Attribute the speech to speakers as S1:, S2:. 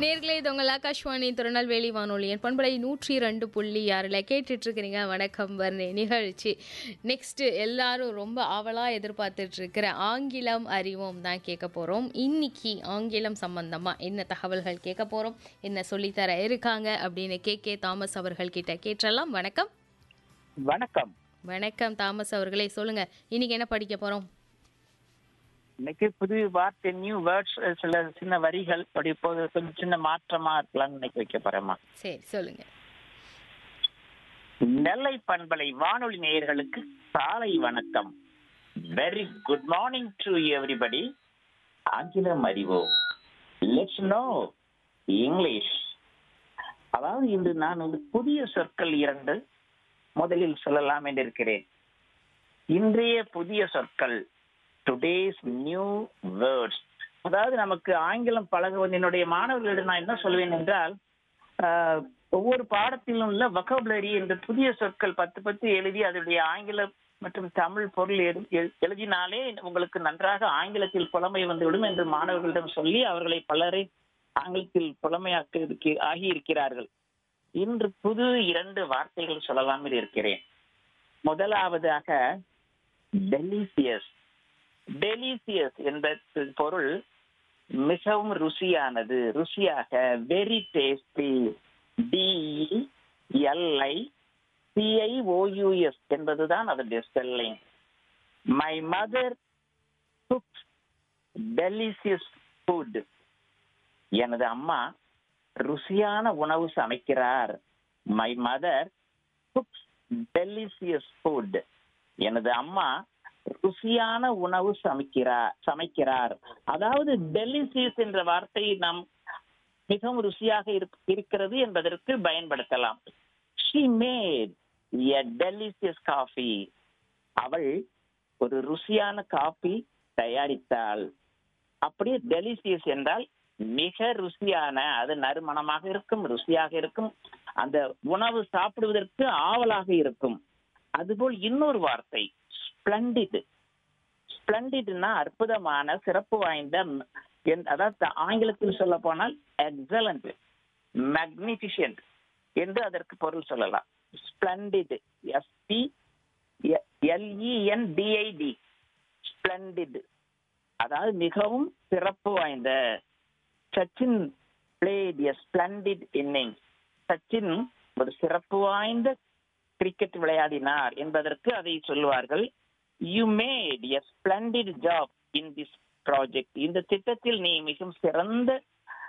S1: நேர்களே இது உங்கள் ஆகாஷ்வாணி திருநெல்வேலி வானொலியின் பண்பலை நூற்றி ரெண்டு புள்ளி ஆறில் கேட்டுட்டு இருக்கிறீங்க வணக்கம் வர்ணே நிகழ்ச்சி நெக்ஸ்ட் எல்லாரும் ரொம்ப ஆவலாக எதிர்பார்த்துட்டு இருக்கிற ஆங்கிலம் அறிவோம் தான் கேட்க போகிறோம் இன்னைக்கு ஆங்கிலம் சம்பந்தமாக என்ன தகவல்கள் கேட்க போகிறோம் என்ன சொல்லித்தர இருக்காங்க அப்படின்னு கே கே தாமஸ் அவர்கள் கிட்ட கேட்டலாம் வணக்கம்
S2: வணக்கம்
S1: வணக்கம் தாமஸ் அவர்களே சொல்லுங்க இன்னைக்கு என்ன படிக்க போகிறோம்
S2: இன்னைக்கு புது வார்த்தை நியூ வேர்ட்ஸ் சில சின்ன வரிகள் அப்படி இப்போது கொஞ்சம் சின்ன மாற்றமா இருக்கலாம்னு இன்னைக்கு வைக்க போறேம்மா
S1: சரி சொல்லுங்க
S2: நெல்லை பண்பலை வானொலி நேயர்களுக்கு சாலை வணக்கம் very good morning to everybody ஆங்கிலம் அறிவோம் லெட்ஸ் நோ இங்கிலீஷ் அதாவது இன்று நான் வந்து புதிய சொற்கள் இரண்டு முதலில் சொல்லலாம் என்று இருக்கிறேன் இன்றைய புதிய சொற்கள் டுடேஸ் நியூ வேர்ட்ஸ் அதாவது நமக்கு ஆங்கிலம் பழகுவது என்னுடைய மாணவர்களிடம் நான் என்ன சொல்வேன் என்றால் ஆஹ், ஒவ்வொரு பாடத்திலும் உள்ள வொக்கபுலரி என்ற புதிய சொற்கள் பத்து பத்து எழுதி அதனுடைய ஆங்கில மற்றும் தமிழ் பொருள் எழு- எழு- எழுதினாலே உங்களுக்கு நன்றாக ஆங்கிலத்தில் புலமை வந்துவிடும் என்று மாணவர்களிடம் சொல்லி அவர்களை பலரை ஆங்கிலத்தில் புலமையாக்க இருக்க- ஆகி இருக்கிறார்கள் இன்று புது இரண்டு வார்த்தைகள் சொல்லலாம் என்று இருக்கிறேன் முதலாவதாக டெலிசியஸ் டெலிசியஸ் என்பது பொருள் மிகவும் ருசியானது ருசியாக very tasty D E L I C I O U S என்பதுதான் அதனுடைய spelling my mother cooks delicious food எனது அம்மா ருசியான உணவு சமைக்கிறார் my mother cooks delicious food எனது அம்மா ருசியான உணவு சமைக்கிறார் சமைக்கிறார் அதாவது டெலிசியஸ் என்ற வார்த்தை நாம் மிகவும் ருசியாக இருக்- இருக்கிறது என்பதற்கு பயன்படுத்தலாம் she made a delicious coffee அவள் ஒரு ருசியான காபி தயாரித்தாள் அப்படியே டெலிசியஸ் என்றால் மிக ருசியான அது நறுமணமாக இருக்கும் ருசியாக இருக்கும் அந்த உணவு சாப்பிடுவதற்கு ஆவலாக இருக்கும் அதுபோல் இன்னொரு வார்த்தை ஸ்பிளண்டிட் ஸ்பிளண்டிட்னா அற்புதமான சிறப்பு வாய்ந்த ம், என்- அதாவது ஆங்கிலத்தில் சொல்ல போனால் எக்ஸலண்ட் மேக்னிஃபிஷியன்ட் என்று அதற்கு பொருள் சொல்லலாம் ஸ்பிளண்டிட் எஸ்பி எல்இஎன்டிஐடி ஸ்பிளண்டிட் அதாவது மிகவும் சிறப்பு வாய்ந்த Sachin played a splendid inning Sachin ஒரு சிறப்பு வாய்ந்த கிரிக்கெட் விளையாடினார் என்பதற்கு அதை சொல்லுவார்கள் you made a splendid job in this project இந்த திட்டத்தில் நீ மிகவும் சிறந்த